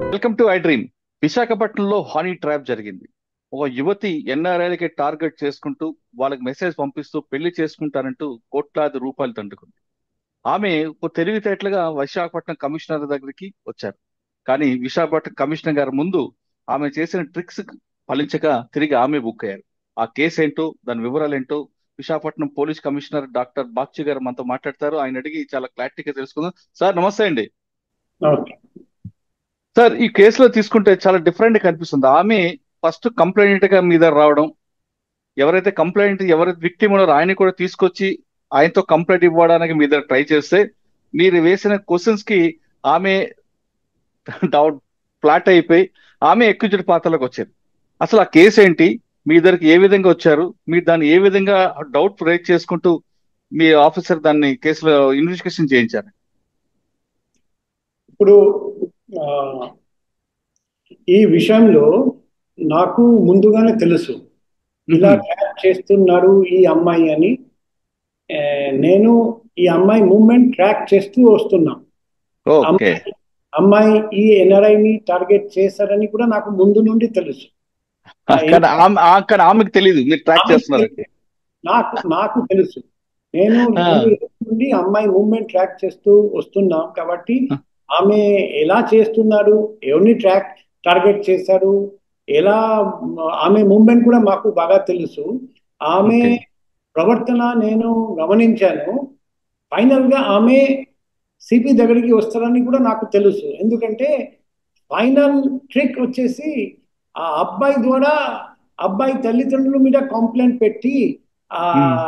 Welcome to I dream విశాఖపట్నంలో హానీ trap జరిగింది ఒక యువతి ఎన్ఆర్ఐలకి టార్గెట్ చేసుకుంటూ వాళ్ళకి మెసేజ్ పంపిస్తూ పెళ్లి చేసుకుంటానంటూ కోట్లాది రూపాయలు దండుకుంది ఆమె ఒక తెలివితేటలుగా విశాఖపట్నం కమిషనర్ దగ్గరికి వచ్చారు కానీ విశాఖపట్నం కమిషనర్ గారి ముందు ఆమె చేసిన ట్రిక్స్ ఫలించక తిరిగి ఆమె బుక్ అయ్యారు ఆ కేసు ఏంటో దాని వివరాలు ఏంటో Visakhapatnam police commissioner doctor Bakshi garu మనతో మాట్లాడతారు ఆయన అడిగి చాలా క్లారిటీగా తెలుసుకుందాం సార్ నమస్తే అండి ఓకే సార్ ఈ కేసులో తీసుకుంటే చాలా డిఫరెంట్ కనిపిస్తుంది ఆమె ఫస్ట్ కంప్లైంట్ గా మీద రావడం ఎవరైతే కంప్లైంట్ ఎవరైతే విక్టిమ్ ఉన్నారో ఆయన కూడా తీసుకొచ్చి ఆయనతో కంప్లైంట్ ఇవ్వడానికి మీద ట్రై చేస్తే మీరు వేసిన క్వశ్చన్స్ కి ఆమె డౌట్ ఫ్లాట్ అయిపోయి ఆమె ఎక్విజెడ్ పాత్రలోకి వచ్చారు అసలు ఆ కేసు ఏంటి మీ ఇద్దరికి ఏ విధంగా వచ్చారు మీరు దాన్ని ఏ విధంగా డౌట్ రైజ్ చేసుకుంటూ మీ ఆఫీసర్ దాన్ని కేసులో ఇన్వెస్టిగేషన్ చేయించారు ఇప్పుడు ఆ, ఈ విషయంలో నాకు ముందుగానే తెలుసు ఇలా ట్రాక్ చేస్తున్నాడు ఈ అమ్మాయి అని ఏ, నేను ఈ అమ్మాయి మూమెంట్ ట్రాక్ చేస్తూ వస్తున్నా ఓకే అమ్మాయి ఈ ఎన్ఆర్ఐని టార్గెట్ చేశారని కూడా నాకు ముందు నుండి తెలుసు కానీ ఆమె ఆ- కానీ ఆమెకు తెలియదు మీరు ట్రాక్ ఆమెకు చేస్తున్నారు నాకు నాకు తెలుసు నేను ఆ. ముందు రోజు నుండి అమ్మాయి మూమెంట్ ట్రాక్ చేస్తూ వస్తున్నాం కాబట్టి ఆ. ఆమె ఎలా చేస్తున్నాడు ఎవరిని ట్రాక్ టార్గెట్ చేశాడు ఎలా ఆమె మూమెంట్ కూడా మాకు బాగా తెలుసు ఆమె Okay. ప్రవర్తన నేను గమనించాను ఫైనల్ గా ఆమె సిపి దగ్గరికి వస్తారని కూడా నాకు తెలుసు ఎందుకంటే ఫైనల్ ట్రిక్ వచ్చేసి ఆ అబ్బాయి ద్వారా అబ్బాయి తల్లిదండ్రుల మీద కంప్లైంట్ పెట్టి ఆ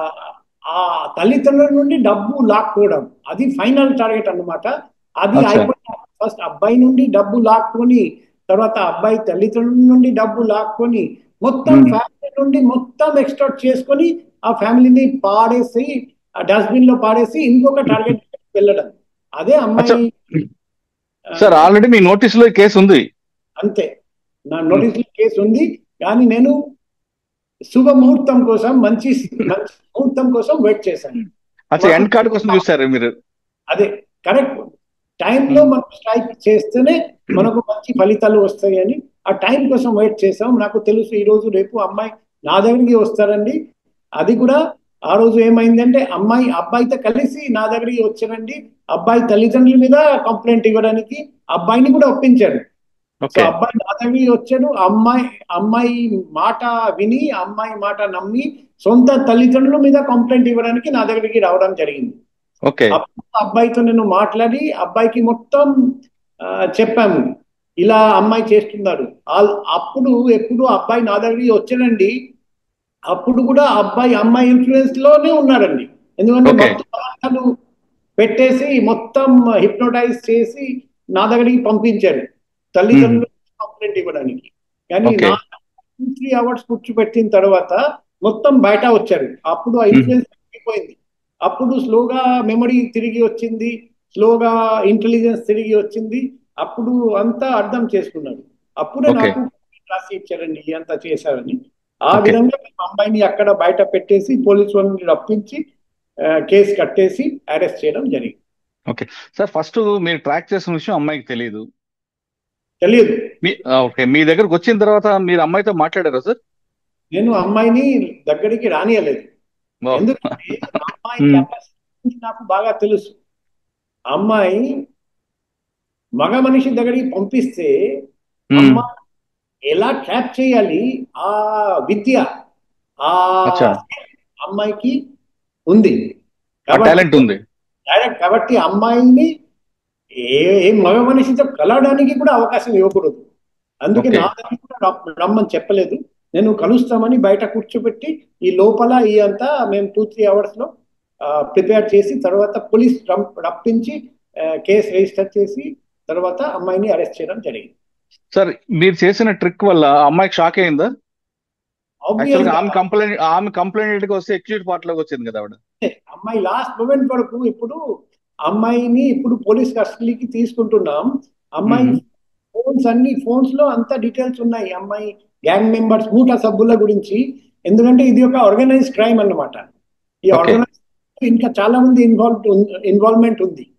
ఆ తల్లిదండ్రుల నుండి డబ్బు లాక్కోవడం అది ఫైనల్ టార్గెట్ అన్నమాట అది అచ్చా. అయిపోయిన ఫస్ట్ అబ్బాయి నుండి డబ్బు లాక్కొని తర్వాత అబ్బాయి తల్లిదండ్రుల నుండి డబ్బు లాక్కొని మొత్తం Hmm. ఫ్యామిలీ నుండి మొత్తం ఎక్స్ట్రాక్ట్ చేసుకొని ఆ ఫ్యామిలీని పాడేసి ఆ డస్ట్బిన్ లో పాడేసి ఇంకొక టార్గెట్ వెళ్ళడం అదే అచ్చా. అమ్మాయి ఆ, సార్ ఆల్రెడీ మీ నోటీస్ లో ఈ కేసు ఉంది అంతే నా నోటీస్ కేసు ఉంది కానీ నేను శుభముహూర్తం కోసం మంచి మంచి ముహూర్తం కోసం వెయిట్ చేశాను అచ్చా ఎండ్ కార్డ్ కోసం చూసారు మీరు అదే కరెక్ట్ టైంలో మనం స్ట్రైక్ చేస్తేనే మనకు మంచి ఫలితాలు వస్తాయి అని ఆ టైం కోసం వెయిట్ చేసాం నాకు తెలుసు ఈ రోజు రేపు అమ్మాయి నా దగ్గరికి వస్తారండి అది కూడా ఆ రోజు ఏమైందంటే అమ్మాయి అబ్బాయితో కలిసి నా దగ్గరికి వచ్చారండి అబ్బాయి తల్లిదండ్రుల మీద కంప్లైంట్ ఇవ్వడానికి అబ్బాయిని కూడా ఒప్పించాడు సో ఓకే అబ్బాయి నా దగ్గరికి వచ్చాడు అమ్మాయి అమ్మాయి మాట విని అమ్మాయి మాట నమ్మి సొంత తల్లిదండ్రుల మీద కంప్లైంట్ ఇవ్వడానికి నా దగ్గరికి రావడం జరిగింది ఓకే అప్పుడు అబ్బాయితో నేను మాట్లాడి అబ్బాయికి మొత్తం ఆ, చెప్పాము ఇలా అమ్మాయి చేస్తున్నారు ఆల్- అప్పుడు ఎప్పుడు అబ్బాయి నా దగ్గరికి వచ్చాడండి అప్పుడు కూడా అబ్బాయి అమ్మాయి ఇన్ఫ్లుయెన్స్ లోనే ఉన్నారండి ఎందుకంటే Okay. మొత్తం పదార్థాలు పెట్టేసి మొత్తం హిప్నోటైజ్ చేసి నా దగ్గరికి పంపించారు తల్లిదండ్రులు కంప్లైంట్ ఇవ్వడానికి కానీ Okay. నా టూ త్రీ అవర్స్ కూర్చోబెట్టిన తర్వాత మొత్తం బయట వచ్చారు అప్పుడు ఆ ఇన్ఫ్లుయెన్స్ అయిపోయింది అప్పుడు స్లోగా మెమరీ తిరిగి వచ్చింది స్లోగా ఇంటెలిజెన్స్ తిరిగి వచ్చింది అప్పుడు అంతా అర్థం చేసుకున్నాడు అప్పుడే Okay. నాకు రాసి ఇచ్చారండి అంతా చేశారని ఆ Okay. విధంగా మేము అమ్మాయిని అక్కడ బయట పెట్టేసి పోలీసు వాళ్ళని రప్పించి ఆ, కేసు కట్టేసి అరెస్ట్ చేయడం జరిగింది సార్ ఫస్ట్ మీరు ట్రాక్ చేసిన విషయం అమ్మాయికి తెలియదు తెలియదు మీ ఆ, ఓకే మీ దగ్గరకు వచ్చిన తర్వాత మీరు అమ్మాయితో మాట్లాడారా సార్ నేను అమ్మాయిని దగ్గరికి రానియలేదు ఓ, ఎందుకంటే అమ్మాయి Hmm. capacity గురించి నాకు బాగా తెలుసు అమ్మాయి మగ మనిషి దగ్గరికి పంపిస్తే మ్మ్. అమ్మాయి ఎలా ట్రాప్ చేయాలి ఆ విద్య ఆ అచ్చా. అమ్మాయికి ఉంది ఆ టాలెంట్ ఉంది డైరెక్ట్ కాబట్టి అమ్మాయిని ఏ ఏ మగ మనిషితో కలవడానికి కూడా అవకాశం ఇవ్వకూడదు అందుకే Okay. నా దగ్గర కూడా రమ్- రమ్మని చెప్పలేదు నేను కలుస్తామని బయట కూర్చోబెట్టి ఈ లోపల ఈ అంతా మేము టూ త్రీ అవర్స్ లో ప్రిపేర్ చేసి తర్వాత పోలీస్ రమ్- రప్పించి కేసు రిజిస్టర్ చేసి తర్వాత అమ్మాయిని అరెస్ట్ చేయడం జరిగింది సార్ మీరు చేసిన ట్రిక్ వల్ల ఆ అమ్మాయికి షాక్ అయిందా యాక్చువల్ Obvious గా గా ఆమె కంప్లైంట్ ఆమె కంప్లైంట్ గా వస్తే ఎక్స్క్యూట్ పార్ట్ లోకి వచ్చింది కదా ఆవిడ అమ్మాయి లాస్ట్ మూమెంట్ వరకు ఇప్పుడు అమ్మాయిని ఇప్పుడు పోలీస్ కస్టడీకి తీసుకుంటున్నాం అమ్మాయి మ్మ్. ఫోన్స్ అన్ని ఫోన్స్ లో అంత డీటెయిల్స్ ఉన్నాయి అమ్మాయి గ్యాంగ్ మెంబర్స్ మూట సభ్యుల గురించి ఎందుకంటే ఇది ఒక ఆర్గనైజ్ క్రైమ్ అన్నమాట ఈ Okay. ఆర్గనైజ్ ఇంకా చాలా మంది ఇన్వాల్వ్ ఇన్వాల్వ్మెంట్ ఉంది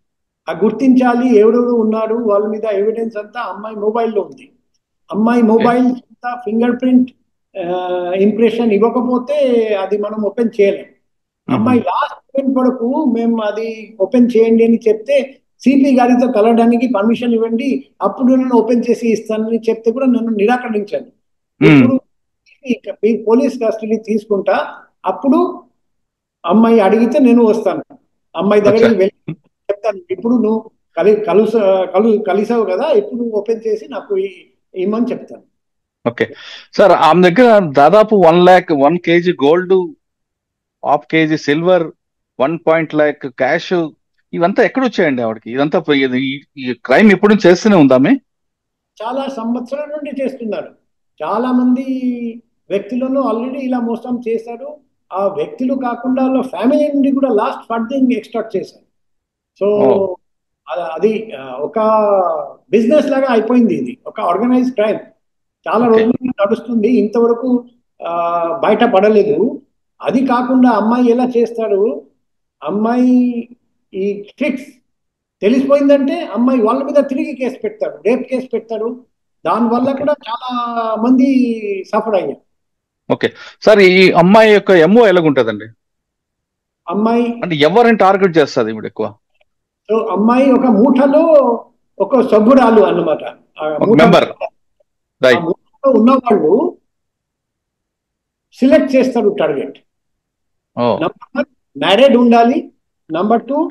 ఆ గుర్తించాలి ఎవరెవరు ఉన్నారు వాళ్ళ మీద ఎవిడెన్స్ అంతా అమ్మాయి మొబైల్లో ఉంది అమ్మాయి మొబైల్ అంతా ఫింగర్ ప్రింట్ ఇంప్రెషన్ ఇవ్వకపోతే అది మనం ఓపెన్ చేయలేం అమ్మాయి లాస్ట్ మూమెంట్ వరకు మేము అది ఓపెన్ చేయండి అని చెప్తే సిపి గారితో కలవడానికి పర్మిషన్ ఇవ్వండి అప్పుడు నేను ఓపెన్ చేసి ఇస్తానని చెప్తే కూడా నన్ను నిరాకరించాను ఇప్పుడు పోలీస్ కస్టడీ తీసుకుంటా అప్పుడు అమ్మాయి అడిగితే నేను వస్తాను అమ్మాయి దగ్గరికి వెళ్ళి చెప్తాను ఇప్పుడు నువ్వు కలి కలుస కలు కలిసావు కదా ఇప్పుడు ఓపెన్ చేసి నాకు ఇమ్మని చెప్తాను ఓకే సార్ ఆమె దగ్గర దాదాపు one lakh one KG gold half KG silver one point lakh cash ఇవంతా ఎక్కడ వచ్చాయండి ఆవిడకి ఇదంతా ఈ క్రైమ్ ఎప్పుడు చేస్తూనే ఉందామే చాలా సంవత్సరాల నుండి చేస్తున్నారు చాలా మంది వ్యక్తులను ఆల్రెడీ ఇలా మోసం చేశారు ఆ వ్యక్తులు కాకుండా వాళ్ళ ఫ్యామిలీ నుండి కూడా లాస్ట్ ఫండింగ్ ఎక్స్ట్రాక్ట్ చేశారు సో అది ఒక బిజినెస్ లాగా అయిపోయింది ఇది ఒక ఆర్గనైజ్ క్రైమ్ చాలా రోజులు నడుస్తుంది ఇంతవరకు బయట పడలేదు అది కాకుండా అమ్మాయి ఎలా చేస్తాడు అమ్మాయి ఈ ట్రిక్స్ తెలిసిపోయిందంటే అమ్మాయి వాళ్ళ మీద తిరిగి కేసు పెడతాడు రేప్ కేసు పెడతాడు దానివల్ల కూడా చాలా మంది సఫర్ అయ్యారు ఓకే సార్ ఈ అమ్మాయి యొక్క ఎంఓ ఎలాగుంటుందండి అమ్మాయి అంటే ఎవరిని టార్గెట్ చేస్తుంది ఇప్పుడు ఎక్కువ సో అమ్మాయి ఒక మూటలో ఒక సభ్యురాలు అన్నమాట మెంబర్ రైట్ ఉన్న వాళ్ళు సిలెక్ట్ చేస్తారు టార్గెట్ నంబర్ మ్యారేడ్ ఉండాలి నంబర్ టూ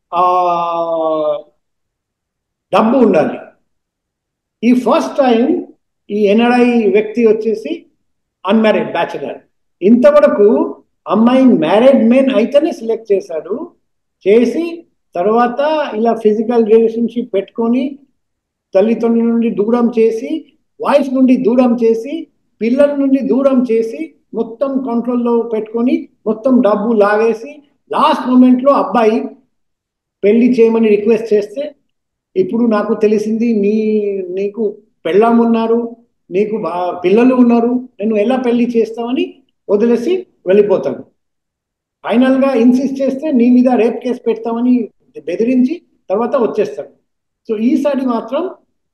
డబ్బు ఉండాలి ఈ ఫస్ట్ టైం ఈ ఎన్ఆర్ఐ వ్యక్తి వచ్చేసి అన్మ్యారీడ్ బ్యాచులర్ ఇంతవరకు అమ్మాయి మ్యారీడ్ మెన్ అయితేనే సెలెక్ట్ చేశాడు చేసి తర్వాత ఇలా ఫిజికల్ రిలేషన్షిప్ పెట్టుకొని తల్లిదండ్రుల నుండి దూరం చేసి వాయిస్ నుండి దూరం చేసి పిల్లల నుండి దూరం చేసి మొత్తం కంట్రోల్లో పెట్టుకొని మొత్తం డబ్బు లాగేసి లాస్ట్ మూమెంట్లో అబ్బాయి పెళ్లి చేయమని రిక్వెస్ట్ చేస్తే ఇప్పుడు నాకు తెలిసింది నీ నీకు పెళ్ళాం ఉన్నారు నీకు పిల్లలు ఉన్నారు నేను ఎలా పెళ్లి చేస్తామని వదిలేసి వెళ్ళిపోతాను ఫైనల్గా ఇన్సిస్ట్ చేస్తే నీ మీద రేప్ కేసు పెడతామని బెదిరించి తర్వాత వచ్చేస్తాడు సో ఈసారి మాత్రం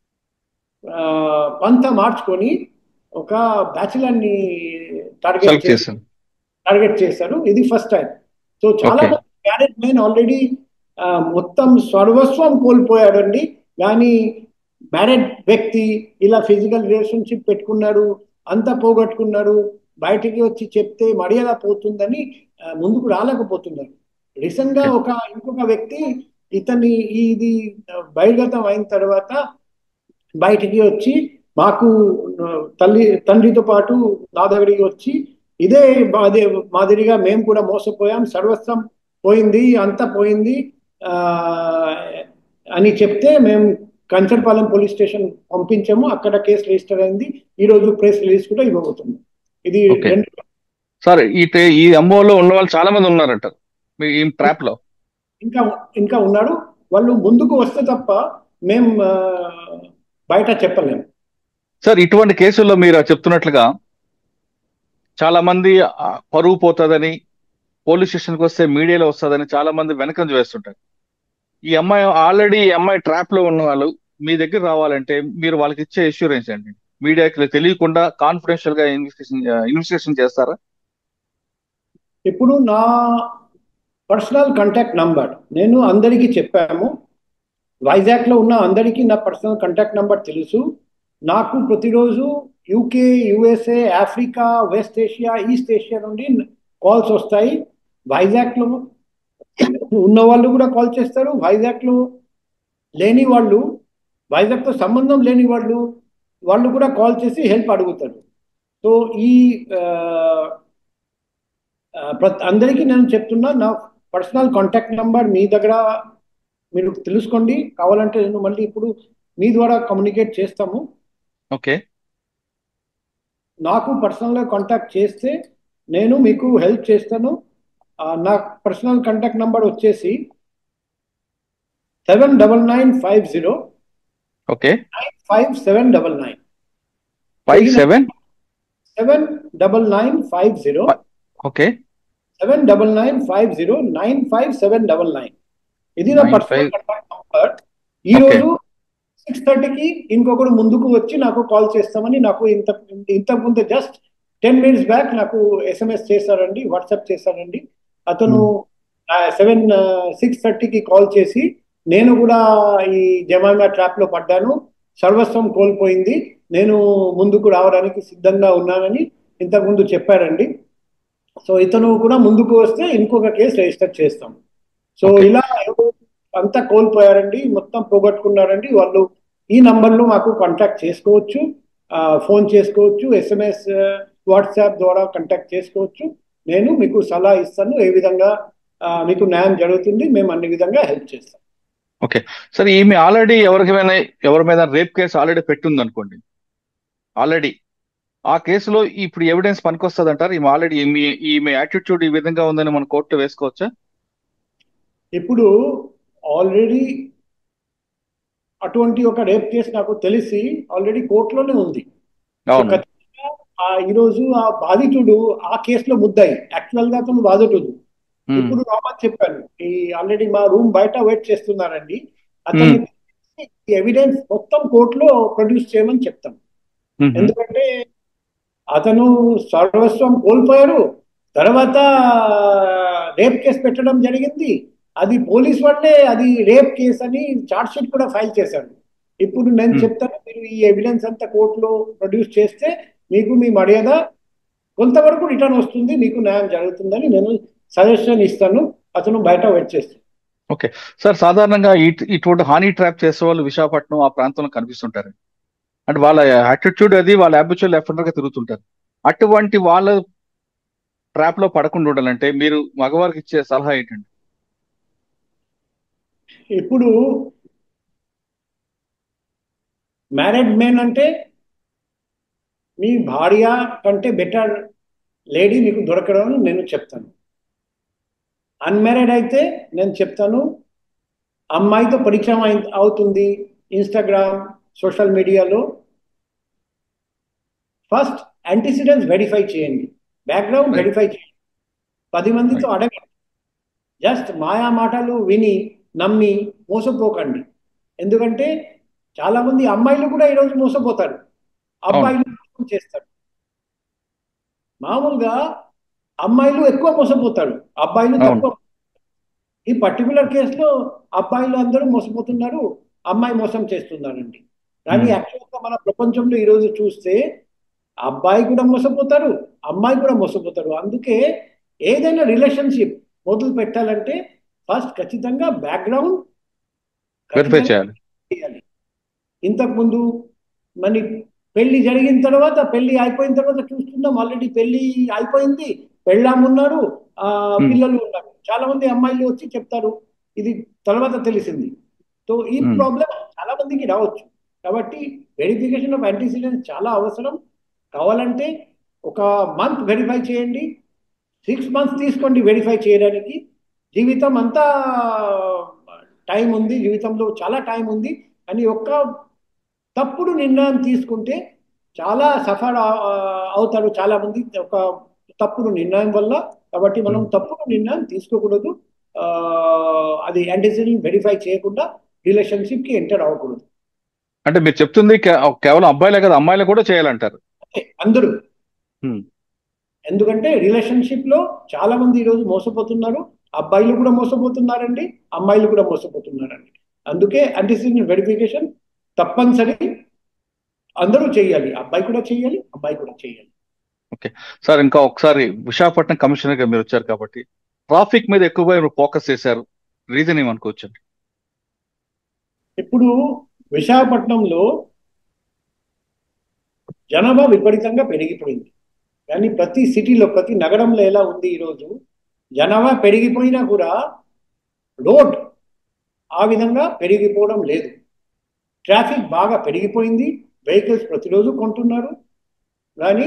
పంత మార్చుకొని ఒక బ్యాచులర్ని టార్గెట్ చేశారు టార్గెట్ చేశారు ఇది ఫస్ట్ టైం సో చాలా మ్యారేజ్ మెయిన్ ఆల్రెడీ మొత్తం సర్వస్వం కోల్పోయాడండి కానీ మ్యారేడ్ వ్యక్తి ఇలా ఫిజికల్ రిలేషన్షిప్ పెట్టుకున్నాడు అంతా పోగొట్టుకున్నాడు బయటికి వచ్చి చెప్తే మర్యాద పోతుందని ముందుకు రాలేకపోతున్నారు రీసెంట్ గా ఒక ఇంకొక వ్యక్తి ఇతని ఇది బహిర్గతం అయిన తర్వాత బయటికి వచ్చి మాకు తల్లి తండ్రితో పాటు నా దగ్గరికి వచ్చి ఇదే అదే మాదిరిగా మేము కూడా మోసపోయాం సర్వస్వం పోయింది అంతా పోయింది అని చెప్తే మేము కంచర్పాలెం పోలీస్ స్టేషన్ పంపించాము అక్కడ కేసు రిజిస్టర్ అయింది ఈ రోజు ప్రెస్ రిలీజ్ కూడా ఇవ్వబోతుంది ఇది సార్ ఈ ఈ ఎంఓలో ఉన్న వాళ్ళు చాలా మంది ఉన్నారంట ఈ ట్రాప్ లో ఇంకా ఇంకా ఉన్నారు వాళ్ళు ముందుకు వస్తే తప్ప మేము బయట చెప్పలేము సార్ ఇటువంటి కేసుల్లో మీరు చెప్తున్నట్లుగా చాలా మంది పరువు పోతుందని పోలీస్ స్టేషన్కి వస్తే మీడియాలో వస్తుందని చాలా మంది వెనకంజ వేస్తుంటారు ఈ అమ్మాయి ఆల్రెడీ ఈ అమ్మాయి ట్రాప్ లో ఉన్న వాళ్ళు మీ దగ్గర రావాలంటే మీరు వాళ్ళకి ఇచ్చే ఇన్సూరెన్స్ అండి మీడియాకి తెలియకుండా కాన్ఫిడెన్షియల్ గా ఇన్వెస్టిగేషన్ ఇన్వెస్టిగేషన్ చేస్తారా ఇప్పుడు నా పర్సనల్ కాంటాక్ట్ నంబర్ నేను అందరికీ చెప్పాము వైజాగ్లో ఉన్న అందరికీ నా పర్సనల్ కాంటాక్ట్ నంబర్ తెలుసు నాకు ప్రతిరోజు UK USA Africa west Asia east Asia నుండి కాల్స్ వస్తాయి వైజాగ్లో ఉన్న వాళ్ళు కూడా కాల్ చేస్తారు వైజాగ్లో లేని వాళ్ళు వైజాగ్తో సంబంధం లేని వాళ్ళు వాళ్ళు కూడా కాల్ చేసి హెల్ప్ అడుగుతారు సో ఈ అందరికీ నేను చెప్తున్నా నా పర్సనల్ కాంటాక్ట్ నెంబర్ మీ దగ్గర మీరు తెలుసుకోండి కావాలంటే నేను మళ్ళీ ఇప్పుడు మీ ద్వారా కమ్యూనికేట్ చేస్తాము ఓకే నాకు పర్సనల్గా కాంటాక్ట్ చేస్తే నేను మీకు హెల్ప్ చేస్తాను నా పర్సనల్ కాంటాక్ట్ నంబర్ వచ్చేసి seven double nine five zero okay nine five seven double nine five seven seven double nine five zero okay seven double nine five zero nine five seven double nine ఇది నా Nine personal five- contact number number ఈ రోజు six థర్టీకి ఇంకొకడు ముందుకు వచ్చి నాకు call చేస్తామని నాకు ఇంత ఇంతకు ముందు జస్ట్ టెన్ మినిట్స్ బ్యాక్ నాకు ఎస్ఎంఎస్ చేశారండి వాట్సాప్ చేశారండి అతను సెవెన్ సిక్స్ థర్టీకి కాల్ చేసి నేను కూడా ఈ జమామా ట్రాప్ లో పడ్డాను సర్వస్వం కోల్పోయింది నేను ముందుకు రావడానికి సిద్ధంగా ఉన్నానని ఇంతకుముందు చెప్పారండి సో ఇతను కూడా ముందుకు వస్తే ఇంకొక కేసు రిజిస్టర్ చేస్తాం సో Okay. ఇలా ఎవరు అంతా కోల్పోయారండి మొత్తం పోగొట్టుకున్నారండి వాళ్ళు ఈ నంబర్లో మాకు కాంటాక్ట్ చేసుకోవచ్చు ఫోన్ చేసుకోవచ్చు ఎస్ఎంఎస్ వాట్సాప్ ద్వారా కాంటాక్ట్ చేసుకోవచ్చు నేను మీకు సలహా ఇస్తాను ఏ విధంగా ఆ, మీకు న్యాయం జరుగుతుంది మేము అన్ని విధంగా హెల్ప్ చేస్తాం సరే ఈమె ఆల్రెడీ ఎవరికైనా ఎవరి మీద రేప్ కేసు ఆల్రెడీ పెట్టింది అనుకోండి ఆల్రెడీ ఆ కేసులో ఇప్పుడు ఎవిడెన్స్ పనికొస్తుంది అంటారు ఈమె ఆల్రెడీ ఈమె ఈమె యాటిట్యూడ్ ఈ విధంగా ఉందని మన కోర్టు వేసుకోవచ్చా ఇప్పుడు ఆల్రెడీ అటువంటి ఒక రేప్ కేసు నాకు తెలిసి ఆల్రెడీ కోర్టులోనే ఉంది సో అవును ఖచ్చితంగా ఆ ఈరోజు ఆ బాధితుడు ఆ కేసులో ముద్దాయి యాక్చువల్ గా అతను బాధితుడు ఉమ్, ఇప్పుడు రామని చెప్పాను ఈ ఆల్రెడీ మా రూమ్ బయట వెయిట్ చేస్తున్నారండి అతన్ని ఎవిడెన్స్ మొత్తం కోర్టులో ప్రొడ్యూస్ చేయమని చెప్తాం ఉమ్, ఎందుకంటే అతను సర్వస్వం కోల్పోయారు తర్వాత రేప్ కేసు పెట్టడం జరిగింది అది పోలీస్ వాళ్ళే అది రేప్ కేసు అని చార్జ్ షీట్ కూడా ఫైల్ చేశారు ఇప్పుడు నేను Hmm. చెప్తాను మీరు ఈ ఎవిడెన్స్ అంతా కోర్టులో ప్రొడ్యూస్ చేస్తే మీకు మీ మర్యాద కొంతవరకు రిటర్న్ వస్తుంది మీకు న్యాయం జరుగుతుందని నేను సజెషన్ ఇస్తాను అతను బయట వెయిట్ చేస్తాను సార్ సాధారణంగా ఇట్- ఇటువంటి హానీ ట్రాప్ చేసే వాళ్ళు విశాఖపట్నం ఆ ప్రాంతంలో కనిపిస్తుంటారు అంటే వాళ్ళ యాటిట్యూడ్ అది వాళ్ళ హ్యాబిచువల్ గా తిరుగుతుంటారు అటువంటి వాళ్ళ ట్రాప్ లో పడకుండా ఉండాలంటే మీరు మగవారికి ఇచ్చే సలహా ఏంటండి ఇప్పుడు మ్యారీడ్ మెన్ అంటే మీ భార్య కంటే బెటర్ లేడీ మీకు దొరకడం అని నేను చెప్తాను అన్మ్యారీడ్ అయితే నేను చెప్తాను అమ్మాయితో పరిచయం అయి- అవుతుంది ఇన్స్టాగ్రామ్ సోషల్ మీడియాలో ఫస్ట్ యాంటిసిడెంట్స్ వెరిఫై చేయండి బ్యాక్గ్రౌండ్ Right. వెరిఫై చేయండి పది మందితో అడగండి జస్ట్ మాయా మాటలు విని నమ్మి మోసపోకండి ఎందుకంటే చాలా మంది అమ్మాయిలు కూడా ఈరోజు మోసపోతారు అబ్బాయిలు మోసం చేస్తారు మామూలుగా అమ్మాయిలు ఎక్కువ మోసపోతారు అబ్బాయిలు అవును. తక్కువ ఈ పర్టికులర్ కేసులో అబ్బాయిలు అందరూ మోసపోతున్నారు అమ్మాయి మోసం చేస్తున్నారండి కానీ Hmm. యాక్చువల్గా మన ప్రపంచంలో ఈరోజు చూస్తే అబ్బాయి కూడా మోసపోతారు అమ్మాయి కూడా మోసపోతారు అందుకే ఏదైనా రిలేషన్షిప్ మొదలు పెట్టాలంటే ఫస్ట్ ఖచ్చితంగా బ్యాక్గ్రౌండ్ వెరిఫై చేయాలి చేయాలి ఇంతకు ముందు మరి పెళ్లి జరిగిన తర్వాత పెళ్లి అయిపోయిన తర్వాత చూస్తున్నాం ఆల్రెడీ పెళ్లి అయిపోయింది పెళ్ళామున్నారు ఆ Hmm. పిల్లలు ఉన్నారు చాలా మంది అమ్మాయిలు వచ్చి చెప్తారు ఇది తర్వాత తెలిసింది సో ఈ Hmm. ప్రాబ్లం చాలా మందికి రావచ్చు కాబట్టి వెరిఫికేషన్ ఆఫ్ యాంటీసిడెంట్స్ చాలా అవసరం కావాలంటే ఒక మంత్ వెరిఫై చేయండి సిక్స్ మంత్స్ తీసుకోండి వెరిఫై చేయడానికి జీవితం అంతా టైం ఉంది జీవితంలో చాలా టైం ఉంది కానీ ఒక్క తప్పుడు నిర్ణయం తీసుకుంటే చాలా సఫర్ అవుతారు చాలా మంది ఒక తప్పుడు నిర్ణయం వల్ల కాబట్టి మనం తప్పుడు నిర్ణయం తీసుకోకూడదు ఆ, అది యాంటిసిడెంట్ వెరిఫై చేయకుండా రిలేషన్షిప్ కి ఎంటర్ అవ్వకూడదు అంటే మీరు చెప్తుంది కే- కేవలం అబ్బాయిలే కదా అమ్మాయిలు కూడా చేయాలంటారు అంటే అందరూ Hmm. ఎందుకంటే రిలేషన్షిప్ లో చాలా మంది ఈరోజు మోసపోతున్నారు అబ్బాయిలు కూడా మోసపోతున్నారండి అమ్మాయిలు కూడా మోసపోతున్నారండి అందుకే యాంటిసిడెంట్ వెరిఫికేషన్ తప్పనిసరి అందరూ చేయాలి అబ్బాయి కూడా చేయాలి అబ్బాయి కూడా చేయాలి సార్ ఇంకా ఒకసారి విశాఖపట్నం కమిషనర్ గా మీరు వచ్చారు కాబట్టి ట్రాఫిక్ మీద ఎక్కువగా మీరు ఫోకస్ చేశారు రీజన్ ఏమనుకోవచ్చు ఇప్పుడు విశాఖపట్నంలో జనాభా విపరీతంగా పెరిగిపోయింది కానీ ప్రతి సిటీలో ప్రతి నగరంలో ఎలా ఉంది ఈరోజు జనాభా పెరిగిపోయినా కూడా రోడ్ ఆ విధంగా పెరిగిపోవడం లేదు ట్రాఫిక్ బాగా పెరిగిపోయింది వెహికల్స్ ప్రతిరోజు కొంటున్నారు కానీ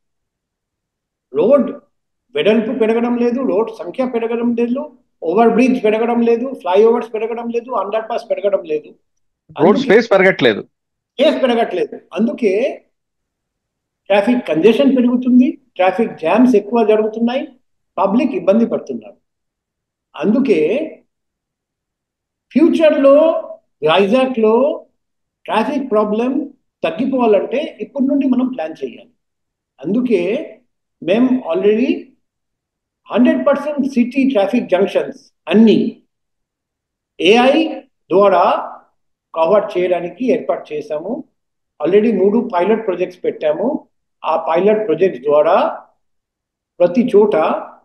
రోడ్ వెడల్పు పెరగడం లేదు రోడ్ సంఖ్య పెరగడం లేదు ఓవర్ బ్రిడ్జ్ పెరగడం లేదు ఫ్లైఓవర్స్ పెరగడం లేదు అండర్ పాస్ పెరగడం లేదు రోడ్ అందుకే- స్పేస్ పెరగట్లేదు కేసు పెరగట్లేదు అందుకే ట్రాఫిక్ కంజెషన్ పెరుగుతుంది ట్రాఫిక్ జామ్స్ ఎక్కువ జరుగుతున్నాయి పబ్లిక్ ఇబ్బంది పడుతున్నారు అందుకే ఫ్యూచర్లో వైజాగ్ లో ట్రాఫిక్ ప్రాబ్లం తగ్గిపోవాలంటే ఇప్పటి నుండి మనం ప్లాన్ చేయాలి అందుకే మేము already hundred percent city traffic junctions అన్ని ఏఐ ద్వారా కవర్ చేయడానికి ఏర్పాటు చేశాము ఆల్రెడీ మూడు పైలట్ ప్రాజెక్ట్స్ పెట్టాము ఆ పైలట్ ప్రాజెక్ట్స్ ద్వారా ప్రతి చోట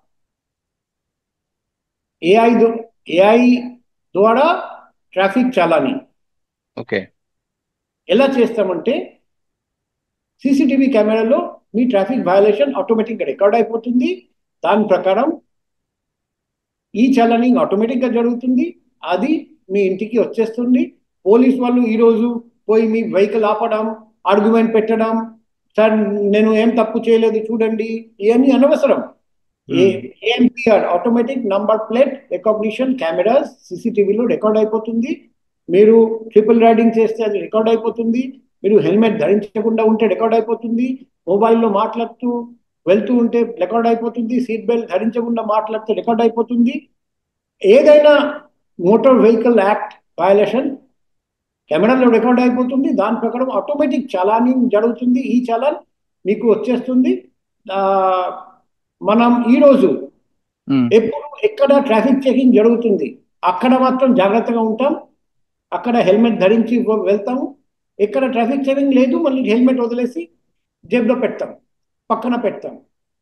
ఏఐ ఏఐ ద్వారా ట్రాఫిక్ చాలాని ఓకే ఎలా చేస్తామంటే సీసీటీవీ కెమెరాలో మీ ట్రాఫిక్ వయలేషన్ ఆటోమేటిక్గా రికార్డ్ అయిపోతుంది దాని ప్రకారం ఈ చలనింగ్ ఆటోమేటిక్గా జరుగుతుంది అది మీ ఇంటికి వచ్చేస్తుంది పోలీస్ వాళ్ళు ఈరోజు పోయి మీ వెహికల్ ఆపడం ఆర్గ్యుమెంట్ పెట్టడం సార్ నేను ఏం తప్పు చేయలేదు చూడండి ఇవన్నీ అనవసరం AMPR automatic number plate recognition cameras సీసీటీవీలో రికార్డ్ అయిపోతుంది మీరు ట్రిపుల్ రైడింగ్ చేస్తే అది రికార్డ్ అయిపోతుంది మీరు హెల్మెట్ ధరించకుండా ఉంటే రికార్డ్ అయిపోతుంది మొబైల్లో మాట్లాడుతూ వెళ్తూ ఉంటే రికార్డ్ అయిపోతుంది సీట్ బెల్ట్ ధరించకుండా మాట్లాడితే రికార్డ్ అయిపోతుంది ఏదైనా మోటార్ వెహికల్ యాక్ట్ వయలేషన్ కెమెరాలో రికార్డ్ అయిపోతుంది దాని ప్రకారం ఆటోమేటిక్ చలానింగ్ జరుగుతుంది ఈ చలాన్ మీకు వచ్చేస్తుంది మనం ఈరోజు ఎప్పుడు ఎక్కడ ట్రాఫిక్ చెకింగ్ జరుగుతుంది అక్కడ మాత్రం జాగ్రత్తగా ఉంటాం అక్కడ హెల్మెట్ ధరించి వెళ్తాము ఎక్కడ ట్రాఫిక్ చెకింగ్ లేదు మళ్ళీ హెల్మెట్ వదిలేసి జేబులో పెడతాం పక్కన పెడతాం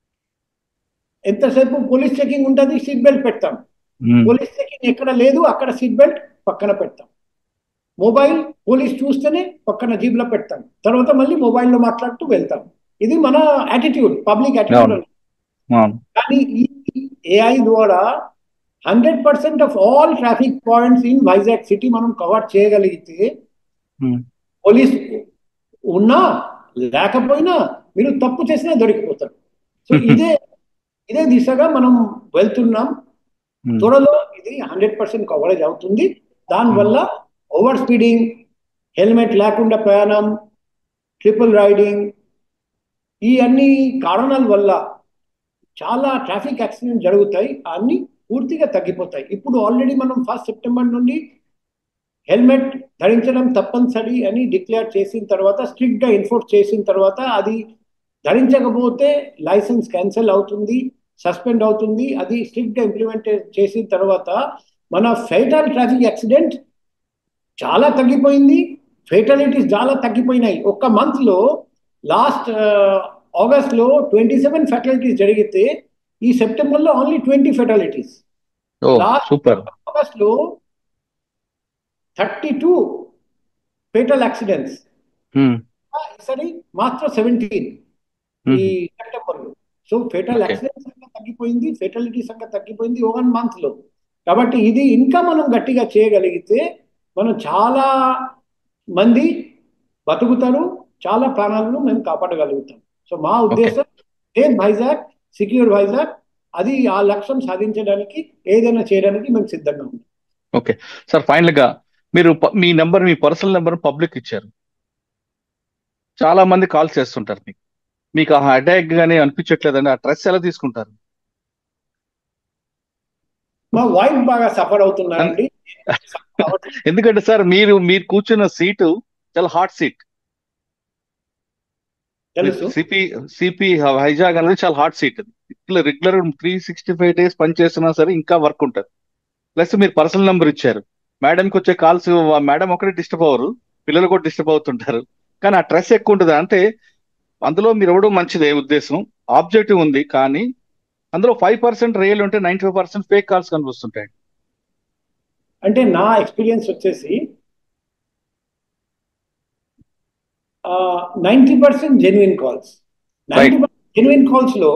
ఎంతసేపు పోలీస్ చెకింగ్ ఉంటుంది సీట్ బెల్ట్ పెడతాం పోలీస్ చెకింగ్ ఎక్కడ లేదు అక్కడ సీట్ బెల్ట్ పక్కన పెడతాం మొబైల్ పోలీస్ చూస్తేనే పక్కన జీబ్లో పెడతాం తర్వాత మళ్ళీ మొబైల్లో మాట్లాడుతూ వెళ్తాం ఇది మన యాటిట్యూడ్ పబ్లిక్ యాటిట్యూడ్ కానీ ఈ ఏఐ ద్వారా hundred percent of all traffic points in Vizag city మనం కవర్ చేయగలిగితే పోలీస్ ఉన్నా లేకపోయినా మీరు తప్పు చేసినా దొరికిపోతారు సో ఇదే ఇదే దిశగా మనం వెళ్తున్నాం త్వరలో ఇది హండ్రెడ్ పర్సెంట్ కవరేజ్ అవుతుంది దానివల్ల ఓవర్ స్పీడింగ్ హెల్మెట్ లేకుండా ప్రయాణం ట్రిపుల్ రైడింగ్ ఈ అన్ని కారణాల వల్ల చాలా ట్రాఫిక్ యాక్సిడెంట్ జరుగుతాయి అన్ని పూర్తిగా తగ్గిపోతాయి ఇప్పుడు ఆల్రెడీ మనం ఫస్ట్ సెప్టెంబర్ నుండి హెల్మెట్ ధరించడం తప్పనిసరి అని డిక్లేర్ చేసిన తర్వాత స్ట్రిక్ట్ గా ఎన్ఫోర్స్ చేసిన తర్వాత అది ధరించకపోతే లైసెన్స్ క్యాన్సిల్ అవుతుంది సస్పెండ్ అవుతుంది అది స్ట్రిక్ట్ గా ఇంప్లిమెంట్ చేసిన తర్వాత మన ఫైటల్ ట్రాఫిక్ యాక్సిడెంట్ చాలా తగ్గిపోయింది ఫెటాలిటీస్ చాలా తగ్గిపోయినాయి ఒక్క మంత్ లో లాస్ట్ ఆగస్ట్ లో ట్వంటీ సెవెన్ ఫెటాలిటీస్ జరిగితే ఈ సెప్టెంబర్ లో only twenty fatalities super August లో థర్టీ టూ ఫేటల్ యాక్సిడెంట్స్ సరే మాత్రం సెవెంటీన్ ఈ సెప్టెంబర్ లో సో ఫేటల్ యాక్సిడెంట్స్ సంఖ్య తగ్గిపోయింది ఫెటాలిటీ సంఖ్య తగ్గిపోయింది వన్ మంత్ లో కాబట్టి ఇది ఇంకా మనం గట్టిగా చేయగలిగితే మనం చాలా మంది బతుకుతారు చాలా ప్రాణాలను మేము కాపాడగలుగుతాం సో మా ఉద్దేశం సేఫ్ వైజాగ్ సిక్యూర్ వైజాగ్ అది ఆ లక్ష్యం సాధించడానికి ఏదైనా చేయడానికి మేము సిద్ధంగా ఉన్నాం ఓకే సార్ ఫైనల్ గా మీరు మీ నెంబర్ మీ పర్సనల్ నెంబర్ పబ్లిక్ ఇచ్చారు చాలా మంది కాల్ చేస్తుంటారు మీకు మీకు ఆ అటాక్ గానీ అనిపించట్లేదండి ఆ స్ట్రెస్ ఎలా తీసుకుంటారు మా వైఫ్ బాగా సఫర్ అవుతున్నారండి ఎందుకంటే సార్ మీరు మీరు కూర్చున్న సీటు చాలా హాట్ సీట్ తెలుసు సిపి సిపి వైజాగ్ అనేది చాలా హాట్ సీట్ అది ఇట్లా regular three sixty five days పనిచేస్తున్నా సరే ఇంకా వర్క్ ఉంటుంది ప్లస్ మీరు పర్సనల్ నెంబర్ ఇచ్చారు మేడంకి వచ్చే కాల్స్ మేడం ఒకటే డిస్టర్బ్ అవ్వరు పిల్లలు కూడా డిస్టర్బ్ అవుతుంటారు కానీ ఆ స్ట్రెస్ ఎక్కువ ఉంటుంది అంటే అందులో మీరు ఇవ్వడం మంచిదే ఉద్దేశం ఆబ్జెక్టివ్ ఉంది కానీ అందులో ఫైవ్ పర్సెంట్ రియల్ ఉంటే ninety five percent fake calls కనిపిస్తుంటాయి అంటే నా ఎక్స్పీరియన్స్ వచ్చేసి ninety percent genuine calls ninety percent genuine calls లో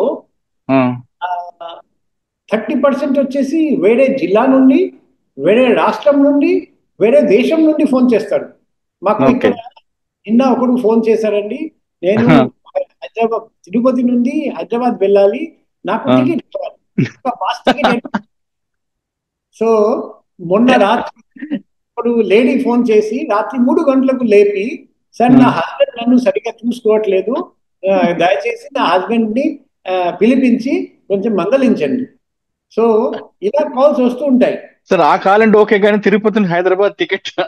థర్టీ పర్సెంట్ వచ్చేసి వేరే జిల్లా నుండి వేరే రాష్ట్రం నుండి వేరే దేశం నుండి ఫోన్ చేస్తాడు మాకు ఇక్కడ నిన్న ఒకడు ఫోన్ చేశారండి నేను హైదరాబాద్ తిరుపతి నుండి హైదరాబాద్ వెళ్ళాలి నాకు టికెట్ పాస్ టికెట్ సో మొన్న రాత్రి ఇప్పుడు లేడీ ఫోన్ చేసి రాత్రి మూడు గంటలకు లేపి సార్ నా హస్బెండ్ నన్ను సరిగ్గా చూసుకోవట్లేదు దయచేసి నా హస్బెండ్ ని పిలిపించి కొంచెం మందలించండి సో ఇలా కాల్స్ వస్తూ ఉంటాయి సార్ ఆ కాలండి ఓకే కానీ తిరుపతి హైదరాబాద్ టికెట్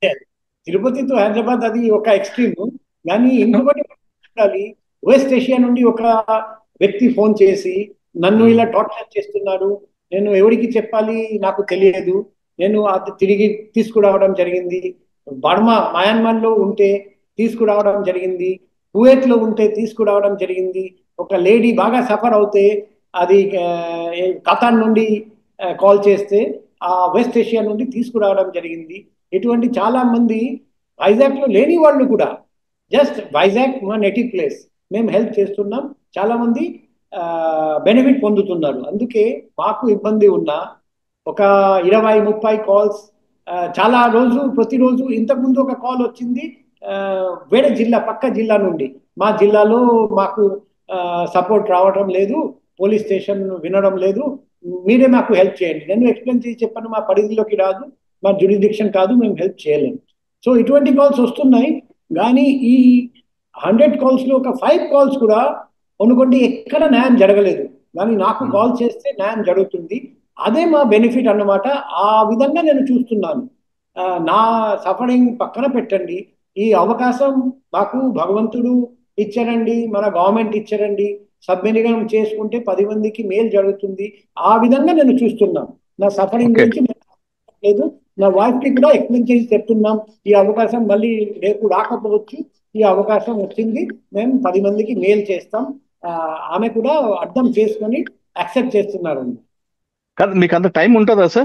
తిరుపతి టు హైదరాబాద్ అది ఒక ఎక్స్ట్రీమ్ కానీ ఇంకొకటి ఉండాలి వెస్ట్ ఏషియా నుండి ఒక వ్యక్తి ఫోన్ చేసి నన్ను ఇలా టార్చర్ చేస్తున్నాడు నేను ఎవరికి చెప్పాలి నాకు తెలియదు నేను అది తిరిగి తీసుకురావడం జరిగింది బర్మా మయన్మార్ లో ఉంటే తీసుకురావడం జరిగింది కువైట్ లో ఉంటే తీసుకురావడం జరిగింది ఒక లేడీ బాగా సఫర్ అవుతే అది ఆ, ఏ, ఖతార్ నుండి కాల్ చేస్తే ఆ వెస్ట్ ఏషియా నుండి తీసుకురావడం జరిగింది ఇటువంటి చాలా మంది వైజాగ్ లో లేని వాళ్ళు కూడా జస్ట్ వైజాగ్ మా నెటివ్ ప్లేస్ మేము హెల్ప్ చేస్తున్నాం చాలా మంది బెనిఫిట్ పొందుతున్నారు అందుకే మాకు ఇబ్బంది ఉన్నా ఒక ఇరవై ముప్పై కాల్స్ చాలా రోజు ప్రతిరోజు ఇంతకుముందు ఒక కాల్ వచ్చింది ఆ, వేరే జిల్లా పక్క జిల్లా నుండి మా జిల్లాలో మాకు సపోర్ట్ రావడం లేదు పోలీస్ స్టేషన్ వినడం లేదు మీరే మాకు హెల్ప్ చేయండి నేను ఎక్స్ప్లెయిన్ చేసి చెప్పాను మా పరిధిలోకి రాదు మా జ్యుడిడిక్షన్ కాదు మేము హెల్ప్ చేయలేము సో ఇటువంటి కాల్స్ వస్తున్నాయి కానీ ఈ హండ్రెడ్ కాల్స్ లో ఒక ఫైవ్ కాల్స్ కూడా అనుకోండి ఎక్కడ న్యాయం జరగలేదు కానీ నాకు కాల్ చేస్తే న్యాయం జరుగుతుంది అదే మా బెనిఫిట్ అన్నమాట ఆ విధంగా నేను చూస్తున్నాను ఆ, నా సఫరింగ్ పక్కన పెట్టండి ఈ అవకాశం మాకు భగవంతుడు ఇచ్చారండి మన గవర్నమెంట్ ఇచ్చారండి సద్వినియోగం చేసుకుంటే పది మందికి మేలు జరుగుతుంది ఆ విధంగా నేను చూస్తున్నాను నా సఫరింగ్ Okay. గురించి నేను లేదు నా వైఫ్ కి కూడా ఎక్స్ప్లెయిన్ చేసి చెప్తున్నాం ఈ అవకాశం మళ్ళీ రేపు రాకపోవచ్చు ఈ అవకాశం వచ్చింది మేము పది మందికి మేలు చేస్తాం ఆ, ఆమె కూడా అర్థం చేసుకొని యాక్సెప్ట్ చేస్తున్నారు కాదు మీకు అంత టైం ఉంటుందా సార్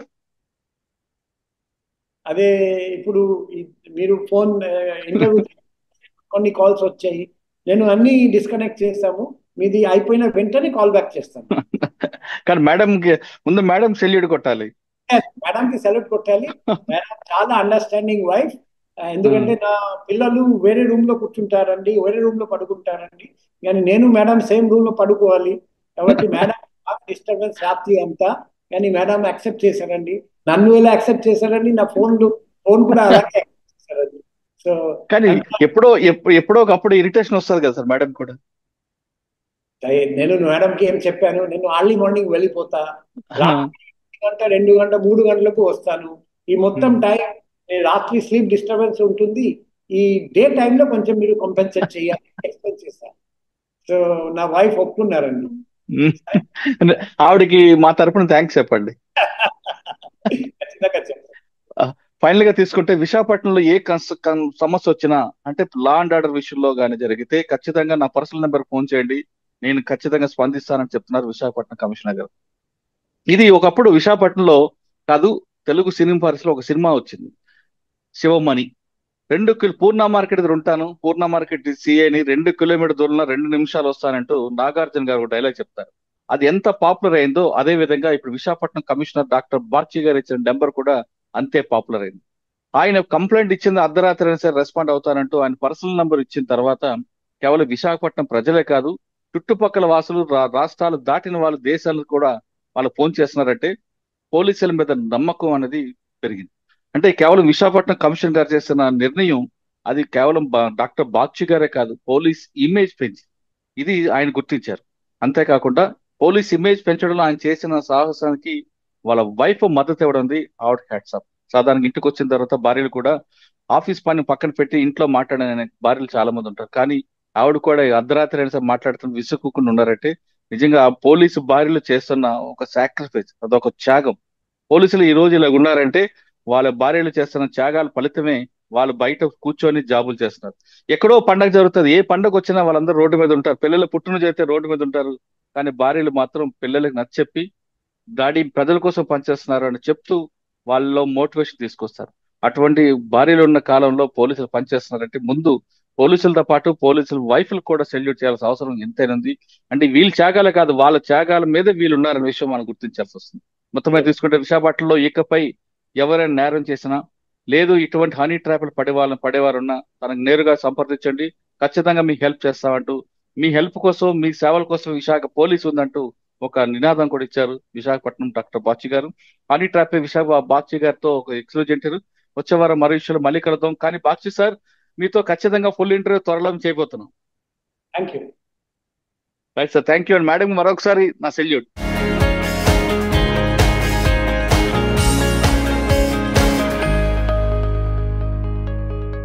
అదే ఇప్పుడు ఈ- మీరు ఫోన్ ఇంటర్వ్యూ కొన్ని కాల్స్ వచ్చాయి నేను అన్ని డిస్కనెక్ట్ చేస్తాము మీది అయిపోయిన వెంటనే కాల్ బ్యాక్ చేస్తాను కానీ మేడం ముందు మేడం సెల్యూడ్ కొట్టాలి మేడం కి సెలెక్ట్ కొట్టాలి మేడం చాలా అండర్స్టాండింగ్ వైఫ్ ఎందుకంటే నా పిల్లలు వేరే రూమ్ లో కూర్చుంటారండి వేరే రూమ్ లో పడుకుంటారండి కానీ నేను మేడం సేమ్ రూమ్ లో పడుకోవాలి కాబట్టి మేడం డిస్టర్బెన్స్ రాత్రి అంతా కానీ మేడం యాక్సెప్ట్ చేశారండి నన్ను ఎలా యాక్సెప్ట్ చేశారండి నా ఫోన్ ఫోన్ కూడా అలాగే accept చేశారండి సో కానీ ఎప్పుడో ఎప్పు- ఎప్పుడో ఒకప్పుడు ఇరిటేషన్ వస్తుంది కదా సార్ మేడం కూడా నేను మేడం కి ఏం చెప్పాను నేను అర్లీ మార్నింగ్ వెళ్ళిపోతా ఆ, రాత్రి గంట రెండు గంట మూడు గంటలకు వస్తాను ఈ మొత్తం Hmm. టైం రాత్రి స్లీప్ డిస్టర్బెన్స్ ఉంటుంది ఈ డే టైంలో కొంచెం మీరు కంపెన్సేట్ చేయాలి ఎక్స్పెక్ట్ చేస్తాను సో నా వైఫ్ ఒప్పుకున్నారండి ఉమ్. ఆవిడకి మా తరపున థ్యాంక్స్ చెప్పండి ఖచ్చితంగా చెప్తాను ఫైనల్ గా తీసుకుంటే విశాఖపట్నంలో ఏ కన్స్- కన్- సమస్య వచ్చినా అంటే లా అండ్ ఆర్డర్ విషయంలో కానీ జరిగితే ఖచ్చితంగా నా పర్సనల్ నెంబర్ ఫోన్ చేయండి నేను ఖచ్చితంగా స్పందిస్తానని చెప్తున్నారు విశాఖపట్నం కమిషనర్ గారు ఇది ఒకప్పుడు విశాఖపట్నంలో కాదు తెలుగు సినిమా పరిస్థితిలో ఒక సినిమా వచ్చింది శివమణి రెండు కిలో పూర్ణ మార్కెట్ దగ్గర ఉంటాను పూర్ణ మార్కెట్ సిఐని రెండు కిలోమీటర్ దూరంలో రెండు నిమిషాలు వస్తానంటూ నాగార్జున గారు ఒక డైలాగ్ చెప్తారు అది ఎంత పాపులర్ అయిందో అదే విధంగా ఇప్పుడు విశాఖపట్నం కమిషనర్ డాక్టర్ బార్చి గారు ఇచ్చిన నెంబర్ కూడా అంతే పాపులర్ అయింది ఆయన కంప్లైంట్ ఇచ్చింది అర్ధరాత్రి అయినా సరే రెస్పాండ్ అవుతానంటూ ఆయన పర్సనల్ నంబర్ ఇచ్చిన తర్వాత కేవలం విశాఖపట్నం ప్రజలే కాదు చుట్టుపక్కల వాసులు రా- రాష్ట్రాలు దాటిన వాళ్ళు దేశాలకు కూడా వాళ్ళు ఫోన్ చేస్తున్నారంటే పోలీసుల మీద నమ్మకం అనేది పెరిగింది అంటే కేవలం విశాఖపట్నం కమిషన్ గారు చేస్తున్న నిర్ణయం అది కేవలం బా- డాక్టర్ బాక్షి గారే కాదు పోలీస్ ఇమేజ్ పెంచి ఇది ఆయన గుర్తించారు అంతేకాకుండా పోలీస్ ఇమేజ్ పెంచడంలో ఆయన చేసిన సాహసానికి వాళ్ళ వైఫ్ మద్దతు ఇవ్వడం ఉంది ఆవిడ హ్యాట్సాప్ సాధారణంగా ఇంటికి వచ్చిన తర్వాత భార్యలు కూడా ఆఫీస్ పని పక్కన పెట్టి ఇంట్లో మాట్లాడే భార్యలు చాలా మంది ఉంటారు కానీ ఆవిడ కూడా అర్ధరాత్రి అయినా సరే మాట్లాడుతున్న విసుక్కుని ఉన్నారంటే నిజంగా ఆ పోలీసు భార్యలు చేస్తున్న ఒక సాక్రిఫైస్ అదొక త్యాగం పోలీసులు ఈ రోజు ఇలా ఉన్నారంటే వాళ్ళ భార్యలు చేస్తున్న త్యాగాల ఫలితమే వాళ్ళు బయట కూర్చొని జాబులు చేస్తున్నారు ఎక్కడో పండగ జరుగుతుంది ఏ పండగ వచ్చినా వాళ్ళందరూ రోడ్డు మీద ఉంటారు పిల్లలు పుట్టినరోజు అయితే రోడ్డు మీద ఉంటారు కానీ భార్యలు మాత్రం పిల్లలకు నచ్చచెప్పి డాడీ ప్రజల కోసం పనిచేస్తున్నారు అని చెప్తూ వాళ్ళలో మోటివేషన్ తీసుకొస్తారు అటువంటి భార్యలు ఉన్న కాలంలో పోలీసులు పనిచేస్తున్నారంటే ముందు పోలీసులతో పాటు పోలీసుల వైఫ్లు కూడా సెల్యూట్ చేయాల్సిన అవసరం ఎంతైనా ఉంది అంటే వీళ్ళ త్యాగాలే కాదు వాళ్ళ త్యాగాల మీద వీళ్ళు ఉన్నారనే విషయం మనం గుర్తించాల్సి వస్తుంది మొత్తం మీద తీసుకుంటే విశాఖపట్నంలో ఇకపై ఎవరైనా నేరం చేసినా లేదు ఇటువంటి హనీ ట్రాప్లు పడే వాళ్ళని పడేవారు ఉన్నా తనకు నేరుగా సంప్రదించండి ఖచ్చితంగా మీకు హెల్ప్ చేస్తామంటూ మీ హెల్ప్ కోసం మీ సేవల కోసం విశాఖ పోలీసు ఉందంటూ ఒక నినాదం కూడా ఇచ్చారు విశాఖపట్నం డాక్టర్ బాచి గారు హనీ ట్రాప్ విశాఖ బాచి గారితో ఒక ఎక్స్క్లూజ్ వచ్చే వారం మరో విషయంలో మళ్ళీ కలుద్దాం కానీ బాచి సార్ మీతో ఖచ్చితంగా ఫుల్ ఇంటర్వ్యూ త్వరలో చేయబోతున్నాం thank you right sir thank you and madam మరొకసారి నా సెల్యూట్